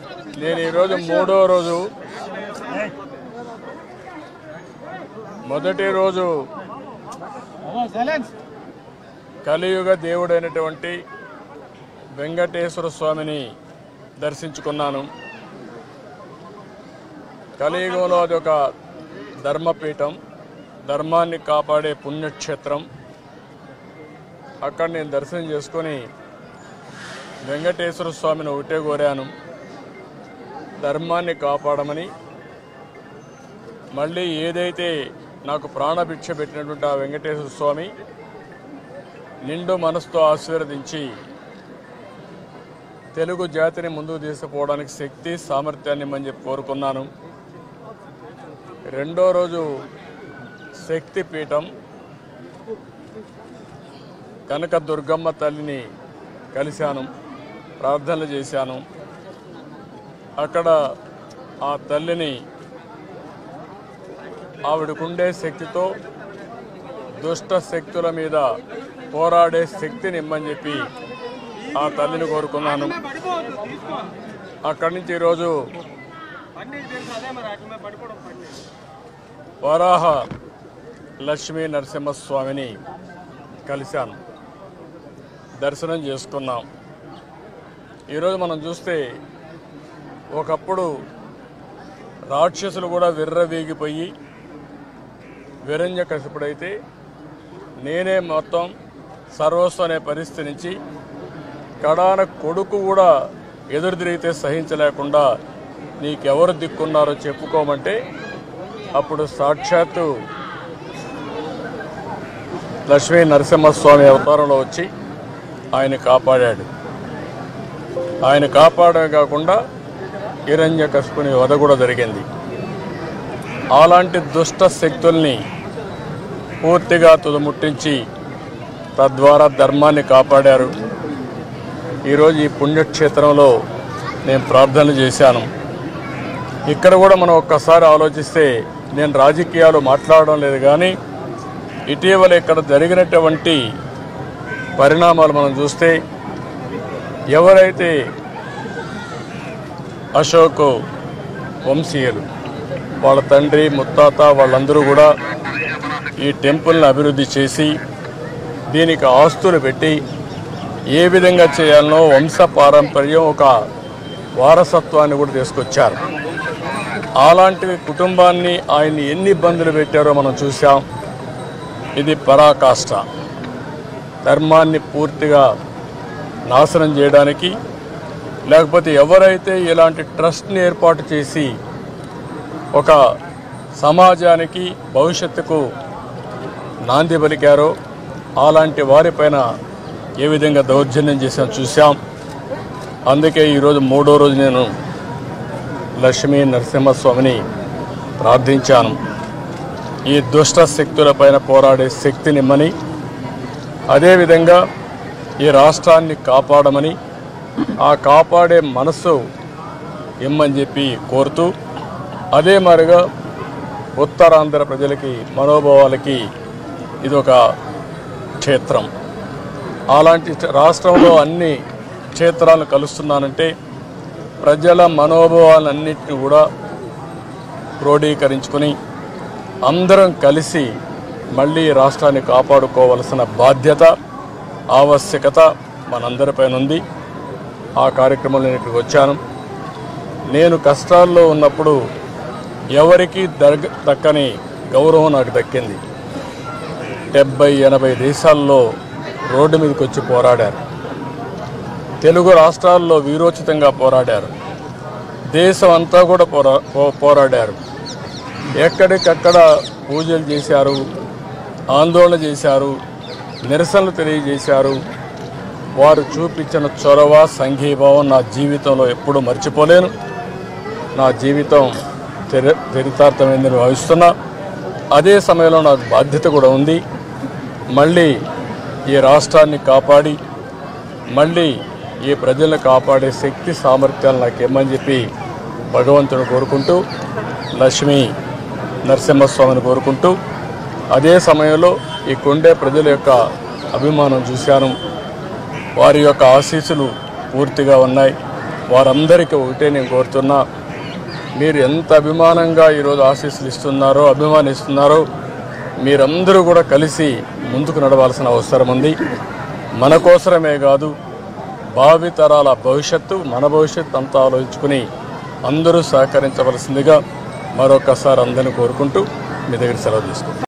నేను ఈరోజు మూడో రోజు మొదటి రోజు కలియుగ దేవుడైనటువంటి వెంకటేశ్వర స్వామిని దర్శించుకున్నాను కలియుగంలో అది ఒక ధర్మపీఠం ధర్మాన్ని కాపాడే పుణ్యక్షేత్రం అక్కడ నేను దర్శనం చేసుకొని వెంకటేశ్వర స్వామిని ఒకటే కోరాను ధర్మాన్ని కాపాడమని మళ్ళీ ఏదైతే నాకు ప్రాణభిక్ష పెట్టినటువంటి ఆ వెంకటేశ్వర స్వామి నిండు మనసుతో ఆశీర్వదించి తెలుగు జాతిని ముందుకు తీసుకుపోవడానికి శక్తి సామర్థ్యాన్ని ఇమ్మని చెప్పి కోరుకున్నాను రెండో రోజు శక్తి పీఠం కనక దుర్గమ్మ తల్లిని కలిశాను ప్రార్థనలు చేశాను అక్కడ ఆ తల్లిని ఆవిడకుండే శక్తితో దుష్ట శక్తుల మీద పోరాడే శక్తిని ఇమ్మని చెప్పి ఆ తల్లిని కోరుకున్నాను అక్కడి నుంచి ఈరోజు వరాహ లక్ష్మీ నరసింహస్వామిని కలిశాను దర్శనం చేసుకున్నాం ఈరోజు మనం చూస్తే ఒకప్పుడు రాక్షసులు కూడా విర్రవీగిపోయి విరంజ కసిపుడైతే నేనే మొత్తం సర్వస్వం అనే పరిస్థితి నుంచి కడాన కొడుకు కూడా ఎదురు తిరిగితే సహించలేకుండా నీకెవరు దిక్కున్నారో చెప్పుకోమంటే అప్పుడు సాక్షాత్తు లక్ష్మీ నరసింహస్వామి అవతారంలో వచ్చి ఆయన కాపాడాడు ఆయన కాపాడమే కాకుండా హిరణ్య కశపుని వధ కూడా జరిగింది అలాంటి దుష్ట శక్తుల్ని పూర్తిగా తుదముట్టించి తద్వారా ధర్మాన్ని కాపాడారు ఈరోజు ఈ పుణ్యక్షేత్రంలో నేను ప్రార్థనలు చేశాను ఇక్కడ కూడా మనం ఒక్కసారి ఆలోచిస్తే నేను రాజకీయాలు మాట్లాడడం లేదు కానీ ఇటీవల ఇక్కడ జరిగినటువంటి పరిణామాలు మనం చూస్తే ఎవరైతే అశోక్ వంశీయులు వాళ్ళ తండ్రి ముత్తాత వాళ్ళందరూ కూడా ఈ టెంపుల్ని అభివృద్ధి చేసి దీనికి ఆస్తులు పెట్టి ఏ విధంగా చేయాలనో వంశ పారంపర్యం ఒక వారసత్వాన్ని కూడా తీసుకొచ్చారు అలాంటి కుటుంబాన్ని ఆయన ఎన్ని ఇబ్బందులు పెట్టారో మనం చూసాం ఇది పరాకాష్ట ధర్మాన్ని పూర్తిగా నాశనం చేయడానికి లేకపోతే ఎవరైతే ఇలాంటి ట్రస్ట్ని ఏర్పాటు చేసి ఒక సమాజానికి భవిష్యత్తుకు నాంది పలికారో అలాంటి వారిపైన ఏ విధంగా దౌర్జన్యం చేసాం చూసాం అందుకే ఈరోజు మూడో రోజు నేను లక్ష్మీ నరసింహస్వామిని ప్రార్థించాను ఈ దుష్ట శక్తులపైన పోరాడే శక్తినిమ్మని అదేవిధంగా ఈ రాష్ట్రాన్ని కాపాడమని ఆ కాపాడే మనస్సు ఇమ్మని చెప్పి కోరుతూ అదే మాదిరిగా ఉత్తరాంధ్ర ప్రజలకి మనోభావాలకి ఇది ఒక క్షేత్రం అలాంటి రాష్ట్రంలో అన్ని క్షేత్రాలను కలుస్తున్నానంటే ప్రజల మనోభావాలన్నింటినీ కూడా క్రోడీకరించుకొని అందరం కలిసి మళ్ళీ ఈ రాష్ట్రాన్ని కాపాడుకోవలసిన బాధ్యత ఆవశ్యకత మనందరిపైన ఉంది ఆ కార్యక్రమంలో నేను ఇక్కడికి వచ్చాను నేను కష్టాల్లో ఉన్నప్పుడు ఎవరికి దర్గ దక్కని గౌరవం నాకు దక్కింది డెబ్బై ఎనభై దేశాల్లో రోడ్డు మీదకి వచ్చి పోరాడారు తెలుగు రాష్ట్రాల్లో వీరోచితంగా పోరాడారు దేశం అంతా కూడా పోరా పో- పోరాడారు ఎక్కడికక్కడ పూజలు చేశారు ఆందోళన చేశారు నిరసనలు తెలియజేశారు వారు చూపించిన చొరవ సంఘీభావం నా జీవితంలో ఎప్పుడూ మర్చిపోలేను నా జీవితం చరి చరితార్థమైందని భావిస్తున్నా అదే సమయంలో నాకు బాధ్యత కూడా ఉంది మళ్ళీ ఈ రాష్ట్రాన్ని కాపాడి మళ్ళీ ఈ ప్రజలను కాపాడే శక్తి సామర్థ్యాలు నాకు ఇమ్మని చెప్పి భగవంతుని కోరుకుంటూ లక్ష్మీ నరసింహస్వామిని కోరుకుంటూ అదే సమయంలో ఈ కొండే ప్రజల యొక్క అభిమానం చూశాను వారి యొక్క ఆశీస్సులు పూర్తిగా ఉన్నాయి వారందరికీ ఒకటే నేను కోరుతున్నా మీరు ఎంత అభిమానంగా ఈరోజు ఆశీస్సులు ఇస్తున్నారో అభిమానిస్తున్నారో మీరందరూ కూడా కలిసి ముందుకు నడవాల్సిన అవసరం ఉంది మన కోసరమే కాదు భావితరాల భవిష్యత్తు మన భవిష్యత్తు అంతా ఆలోచించుకుని అందరూ సహకరించవలసిందిగా మరొకసారి అందరిని కోరుకుంటూ మీ దగ్గర సెలవు తీసుకుంటాం